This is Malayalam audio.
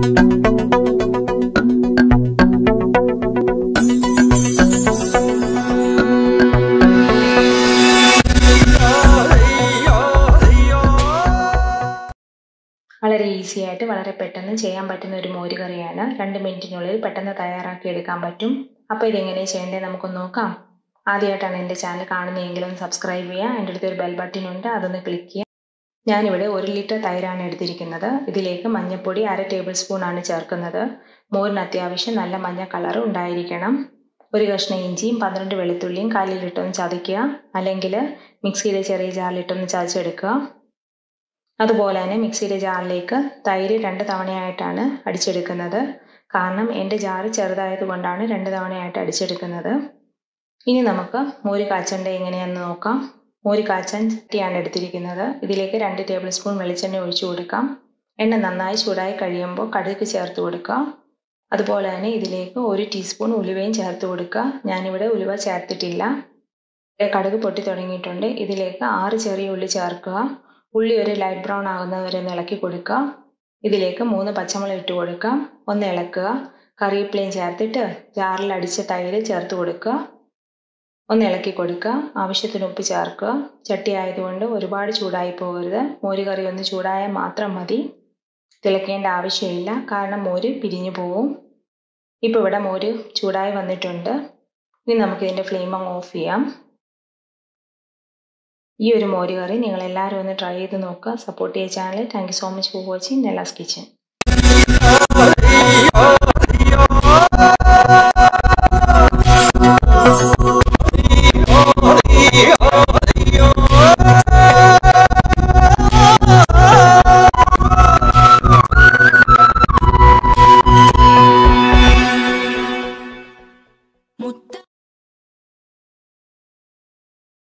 വളരെ ഈസി ആയിട്ട് വളരെ പെട്ടെന്ന് ചെയ്യാൻ പറ്റുന്ന ഒരു മോര് കറിയാണ് രണ്ട് മിനിറ്റിനുള്ളിൽ പെട്ടെന്ന് തയ്യാറാക്കി എടുക്കാൻ പറ്റും അപ്പോൾ ഇതെങ്ങനെ ചെയ്യേണ്ടത് നമുക്കൊന്ന് നോക്കാം ആദ്യമായിട്ടാണ് എൻ്റെ ചാനൽ കാണുന്നതെങ്കിൽ ഒന്ന് സബ്സ്ക്രൈബ് ചെയ്യുക എൻ്റെ അടുത്ത് ഒരു ബെൽ ബട്ടൺ ഉണ്ട് അതൊന്ന് ക്ലിക്ക് ചെയ്യുക ഞാനിവിടെ ഒരു ലിറ്റർ തൈരാണ് എടുത്തിരിക്കുന്നത് ഇതിലേക്ക് മഞ്ഞൾപ്പൊടി അര ടേബിൾ സ്പൂൺ ആണ് ചേർക്കുന്നത് മോരിന് അത്യാവശ്യം നല്ല മഞ്ഞ കളർ ഉണ്ടായിരിക്കണം ഒരു കഷ്ണം ഇഞ്ചിയും പന്ത്രണ്ട് വെളുത്തുള്ളിയും കാലിലിട്ടൊന്ന് ചതയ്ക്കുക അല്ലെങ്കിൽ മിക്സിയിലെ ചെറിയ ജാറിലിട്ടൊന്ന് ചതച്ചെടുക്കുക അതുപോലെ തന്നെ മിക്സിയിലെ ജാറിലേക്ക് തൈര് രണ്ട് തവണയായിട്ടാണ് അടിച്ചെടുക്കുന്നത് കാരണം എൻ്റെ ജാറ് ചെറുതായതുകൊണ്ടാണ് രണ്ട് തവണയായിട്ട് അടിച്ചെടുക്കുന്നത് ഇനി നമുക്ക് മോര് കാച്ചണ്ട എങ്ങനെയാണെന്ന് നോക്കാം മോര് കാച്ചാൻ ചട്ടിയാണ് എടുത്തിരിക്കുന്നത് ഇതിലേക്ക് രണ്ട് ടേബിൾ സ്പൂൺ വെളിച്ചെണ്ണ ഒഴിച്ചു കൊടുക്കാം എണ്ണ നന്നായി ചൂടായി കഴിയുമ്പോൾ കടുക് ചേർത്ത് കൊടുക്കുക അതുപോലെ തന്നെ ഇതിലേക്ക് ഒരു ടീസ്പൂൺ ഉലുവയും ചേർത്ത് കൊടുക്കുക ഞാനിവിടെ ഉലുവ ചേർത്തിട്ടില്ല കടുക് പൊട്ടി തുടങ്ങിയിട്ടുണ്ട് ഇതിലേക്ക് ആറ് ചെറിയ ഉള്ളി ചേർക്കുക ഉള്ളി ഒരു ലൈറ്റ് ബ്രൗൺ ആകുന്നവരെ ഒന്ന് ഇളക്കി കൊടുക്കുക ഇതിലേക്ക് മൂന്ന് പച്ചമുളക് ഇട്ട് കൊടുക്കാം ഒന്ന് ഇളക്കുക കറിവേപ്പിലയും ചേർത്തിട്ട് ജാറിൽ അടിച്ച തൈര് ചേർത്ത് കൊടുക്കുക ഒന്ന് ഇളക്കി കൊടുക്കുക ആവശ്യത്തിന് ഉപ്പ് ചേർക്കുക ചട്ടി ആയതുകൊണ്ട് ഒരുപാട് ചൂടായി പോകരുത് മോര് കറി ഒന്ന് ചൂടായാൽ മാത്രം മതി തിളക്കേണ്ട ആവശ്യമില്ല കാരണം മോര് പിരിഞ്ഞു പോവും ഇപ്പോൾ ഇവിടെ മോര് ചൂടായി വന്നിട്ടുണ്ട് ഇനി നമുക്കിതിൻ്റെ ഫ്ലെയിം അങ്ങ് ഓഫ് ചെയ്യാം ഈ ഒരു മോര് കറി നിങ്ങൾ എല്ലാവരും ഒന്ന് ട്രൈ ചെയ്ത് നോക്കുക സപ്പോർട്ട് ചെയ്യുക channel thank you so much for watching നെല്ലാസ് കിച്ചൻ